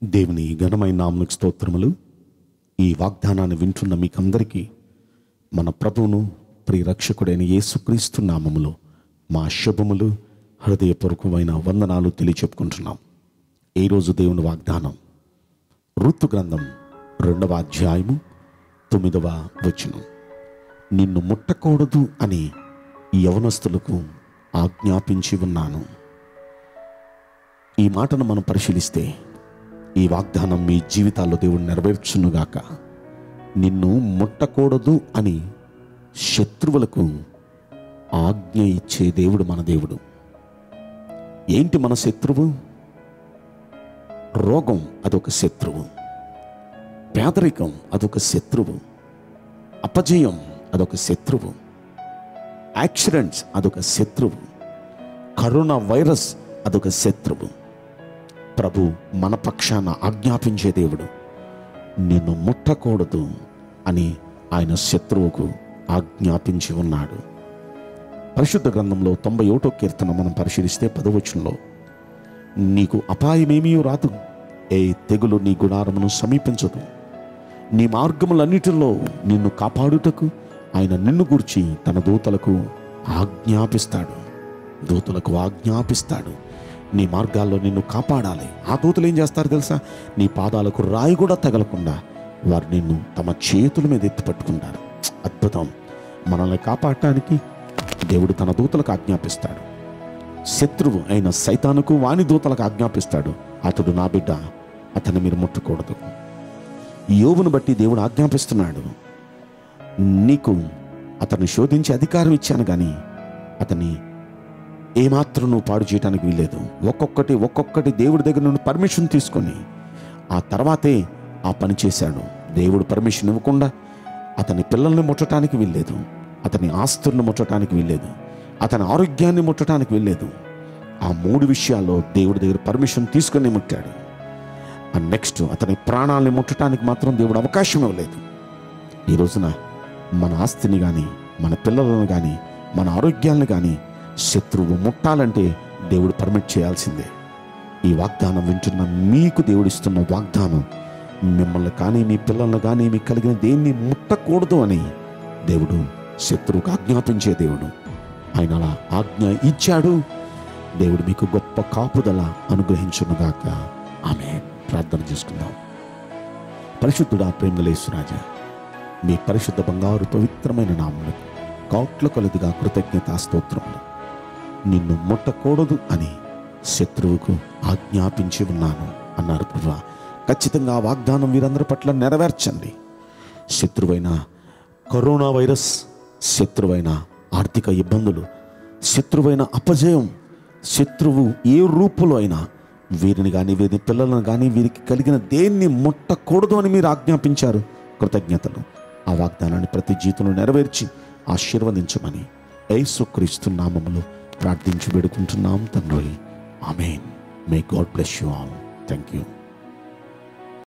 దేవుని ఘనమైన నామకు స్తోత్రములు ఈ వాగ్దానాన్ని వింటున్న మీకందరికీ మన ప్రభువును ప్రియరక్షకుడైన యేసుక్రీస్తు నామములో మా శుభములు హృదయపూర్వకమైన వందనాలు తెలియచెప్పుకుంటున్నాం ఈరోజు దేవుని వాగ్దానం ఋతు గ్రంథం రెండవ అధ్యాయము తొమ్మిదవ వచనం నిన్ను ముట్టకూడదు అని యవనస్తులకు ఆజ్ఞాపించి ఉన్నాను ఈ మాటను మనం పరిశీలిస్తే ఈ వాగ్దానం మీ జీవితాల్లో దేవుడు నెరవేర్చునుగాక నిన్ను ముట్టకూడదు అని శత్రువులకు ఆజ్ఞ ఇచ్చే దేవుడు మన దేవుడు ఏంటి మన శత్రువు రోగం అదొక శత్రువు పేదరికం అదొక శత్రువు అపజయం అదొక శత్రువు యాక్సిడెంట్స్ అదొక శత్రువు కరోనా వైరస్ అదొక శత్రువు ప్రభు మన పక్షాన ఆజ్ఞాపించే దేవుడు నిన్ను ముట్టకూడదు అని ఆయన శత్రువుకు ఆజ్ఞాపించి ఉన్నాడు పరిశుద్ధ గ్రంథంలో తొంభై ఒకటో కీర్తన మనం పరిశీలిస్తే పదవచనంలో నీకు అపాయమేమీ రాదు ఏ తెగులు నీ గుడారమును సమీపించదు నీ మార్గములన్నిటిలో నిన్ను కాపాడుటకు ఆయన నిన్ను గూర్చి తన దూతలకు ఆజ్ఞాపిస్తాడు దూతలకు ఆజ్ఞాపిస్తాడు నీ మార్గాల్లో నిన్ను కాపాడాలి ఆ దూతలు ఏం చేస్తారు తెలుసా నీ పాదాలకు రాయి కూడా తగలకుండా వారు నిన్ను తమ చేతుల మీద ఎత్తి పట్టుకుంటారు అద్భుతం మనల్ని కాపాడటానికి దేవుడు తన దూతలకు ఆజ్ఞాపిస్తాడు శత్రువు అయిన సైతానుకు వాని దూతలకు ఆజ్ఞాపిస్తాడు అతడు నా బిడ్డ అతన్ని మీరు ముట్టకూడదు యోగును బట్టి దేవుడు ఆజ్ఞాపిస్తున్నాడు నీకు అతన్ని శోధించే అధికారం ఇచ్చాను కానీ అతన్ని ఏమాత్రం నువ్వు పాడు చేయడానికి వీల్లేదు ఒక్కొక్కటి ఒక్కొక్కటి దేవుడి దగ్గర నుండి పర్మిషన్ తీసుకొని ఆ తర్వాతే ఆ పని చేశాడు దేవుడు పర్మిషన్ ఇవ్వకుండా అతని పిల్లల్ని ముట్టడానికి వీల్లేదు అతని ఆస్తులను ముట్టడానికి వీల్లేదు అతని ఆరోగ్యాన్ని ముట్టడానికి వీల్లేదు ఆ మూడు విషయాల్లో దేవుడి దగ్గర పర్మిషన్ తీసుకొని ముట్టాడు అండ్ నెక్స్ట్ అతని ప్రాణాలని ముట్టడానికి మాత్రం దేవుడు అవకాశం ఇవ్వలేదు ఈ రోజున మన ఆస్తిని కానీ మన పిల్లలను కానీ మన ఆరోగ్యాలను కానీ శత్రువు ముట్టాలంటే దేవుడు పర్మిట్ చేయాల్సిందే ఈ వాగ్దానం వింటున్న మీకు దేవుడిస్తున్న వాగ్దానం మిమ్మల్ని కానీ మీ పిల్లలను కానీ మీకు కలిగిన దేన్ని ముట్టకూడదు అని దేవుడు శత్రువుకు ఆజ్ఞాపించే దేవుడు ఆయన అలా ఆజ్ఞ ఇచ్చాడు దేవుడు మీకు గొప్ప కాపుదల అనుగ్రహించునుగాక ఆమె ప్రార్థన చేసుకుందాం పరిశుద్ధుడా ప్రేమలేశ్వరాజా మీ పరిశుద్ధ బంగారు పవిత్రమైన నామములు కోట్ల కొలదిగా కృతజ్ఞతా స్తోత్రములు నిన్ను ముట్టకూడదు అని శత్రువుకు ఆజ్ఞాపించి ఉన్నాను అన్నారు ప్రభా ఖచ్చితంగా ఆ వాగ్దానం వీరందరి పట్ల నెరవేర్చండి శత్రువైన కరోనా వైరస్ శత్రువైన ఆర్థిక ఇబ్బందులు శత్రువైన అపజయం శత్రువు ఏ రూపులో అయినా వీరిని కానీ వీరి పిల్లలను కానీ వీరికి కలిగిన దేన్ని ముట్టకూడదు అని మీరు ఆజ్ఞాపించారు కృతజ్ఞతలు ఆ వాగ్దానాన్ని ప్రతి జీవితంలో నెరవేర్చి ఆశీర్వదించమని యేసుక్రీస్తు నామములో ప్రార్థించి వేడుకుంటున్నాం తండ్రి amen may God bless you all thank you